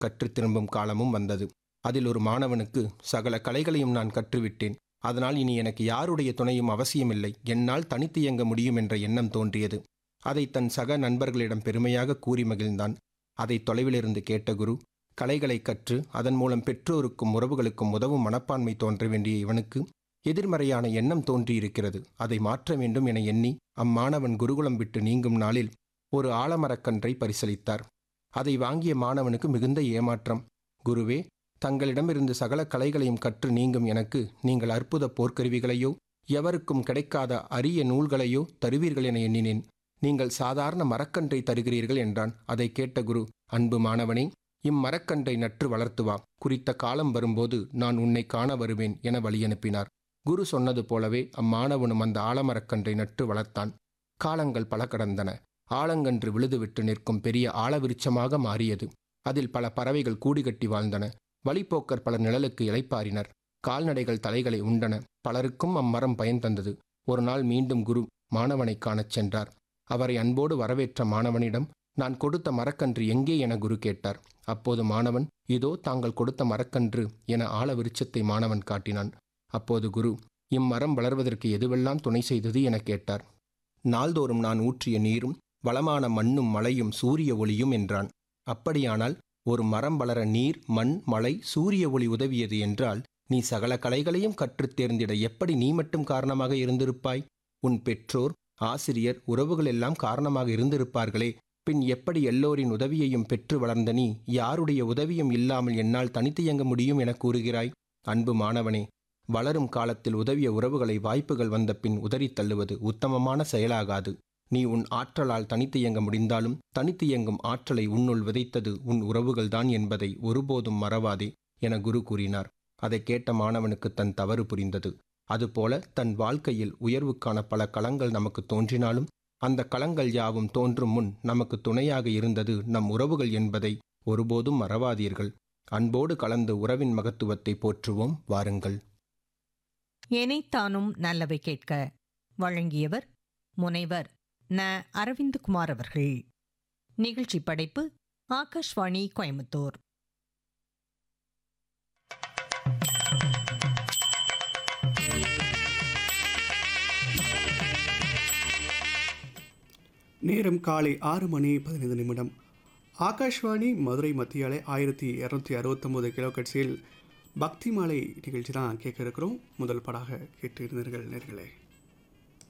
கற்றுத் திரும்பும் காலமும் வந்தது அதில் ஒரு மாணவனுக்கு சகல கலைகளையும் நான் கற்றுவிட்டேன் அதனால் இனி எனக்கு யாருடைய துணையும் அவசியமில்லை என்னால் தனித்து இயங்க முடியும் என்ற எண்ணம் தோன்றியது அதை தன் சக நண்பர்களிடம் பெருமையாக கூறி மகிழ்ந்தான் அதை தொலைவிலிருந்து கேட்ட குரு கலைகளை கற்று அதன் மூலம் பெற்றோருக்கும் உறவுகளுக்கும் உதவும் மனப்பான்மை தோன்ற வேண்டிய இவனுக்கு எதிர்மறையான எண்ணம் தோன்றியிருக்கிறது அதை மாற்ற வேண்டும் என எண்ணி அம்மாணவன் குருகுலம் விட்டு நீங்கும் நாளில் ஒரு ஆலமரக்கன்றை பரிசளித்தார் அதை வாங்கிய மாணவனுக்கு மிகுந்த ஏமாற்றம் குருவே தங்களிடமிருந்து சகல கலைகளையும் கற்று நீங்கும் எனக்கு நீங்கள் அற்புத போர்க்கருவிகளையோ எவருக்கும் கிடைக்காத அரிய நூல்களையோ தருவீர்கள் என எண்ணினேன் நீங்கள் சாதாரண மரக்கன்றை தருகிறீர்கள் என்றான் அதை கேட்ட குரு அன்பு மாணவனே இம்மரக்கன்றை நற்று வளர்த்து வா குறித்த காலம் வரும்போது நான் உன்னை காண வருவேன் என வழியனுப்பினார் குரு சொன்னது போலவே அம்மாணவனும் அந்த ஆலமரக்கன்றை நட்டு வளர்த்தான் காலங்கள் பல கடந்தன ஆலங்கன்று விழுதுவிட்டு நிற்கும் பெரிய ஆலவிருட்சமாக மாறியது அதில் பல பறவைகள் கூடுகட்டி வாழ்ந்தன வழிப்போக்கர் பல நிழலுக்கு இளைப்பாரினர் கால்நடைகள் தலைகளை உண்டன பலருக்கும் அம்மரம் பயன் தந்தது ஒரு நாள் மீண்டும் குரு மாணவனை காணச் சென்றார் அவரை அன்போடு வரவேற்ற மாணவனிடம் நான் கொடுத்த மரக்கன்று எங்கே என குரு கேட்டார் அப்போது மாணவன் இதோ தாங்கள் கொடுத்த மரக்கன்று என ஆழ விருட்சத்தை மாணவன் காட்டினான் அப்போது குரு இம்மரம் வளர்வதற்கு எதுவெல்லாம் துணை செய்தது என கேட்டார் நாள்தோறும் நான் ஊற்றிய நீரும் வளமான மண்ணும் மழையும் சூரிய ஒளியும் என்றான் அப்படியானால் ஒரு மரம் வளர நீர் மண் மழை சூரிய ஒளி உதவியது என்றால் நீ சகல கலைகளையும் கற்றுத் தேர்ந்திட எப்படி நீ மட்டும் காரணமாக இருந்திருப்பாய் உன் பெற்றோர் ஆசிரியர் உறவுகள் எல்லாம் காரணமாக இருந்திருப்பார்களே பின் எப்படி எல்லோரின் உதவியையும் பெற்று வளர்ந்த நீ யாருடைய உதவியும் இல்லாமல் என்னால் தனித்து இயங்க முடியும் என கூறுகிறாய் அன்பு மாணவனே வளரும் காலத்தில் உதவிய உறவுகளை வாய்ப்புகள் வந்த பின் உதறித் தள்ளுவது உத்தமமான செயலாகாது நீ உன் ஆற்றலால் தனித்து இயங்க முடிந்தாலும் தனித்து இயங்கும் ஆற்றலை உன்னுள் விதைத்தது உன் உறவுகள்தான் என்பதை ஒருபோதும் மறவாதே என குரு கூறினார் அதை கேட்ட மாணவனுக்கு தன் தவறு புரிந்தது அதுபோல தன் வாழ்க்கையில் உயர்வுக்கான பல களங்கள் நமக்கு தோன்றினாலும் அந்த களங்கள் யாவும் தோன்றும் முன் நமக்கு துணையாக இருந்தது நம் உறவுகள் என்பதை ஒருபோதும் மறவாதீர்கள் அன்போடு கலந்து உறவின் மகத்துவத்தை போற்றுவோம் வாருங்கள் எனைத்தானும் நல்லவை கேட்க வழங்கியவர் முனைவர் ந அரவிந்தகுமார் அவர்கள் நிகழ்ச்சி படைப்பு ஆகாஷ்வாணி கோயம்புத்தூர் நேரம் காலை ஆறு மணி பதினைந்து நிமிடம் ஆகாஷ்வாணி மதுரை மத்திய அலை ஆயிரத்தி இரநூத்தி அறுபத்தொம்போது கிலோகட்ஸில் பக்தி மாலை நிகழ்ச்சி தான் கேட்க இருக்கிறோம் முதல் படாக கேட்டு இருந்தீர்கள் நேர்களே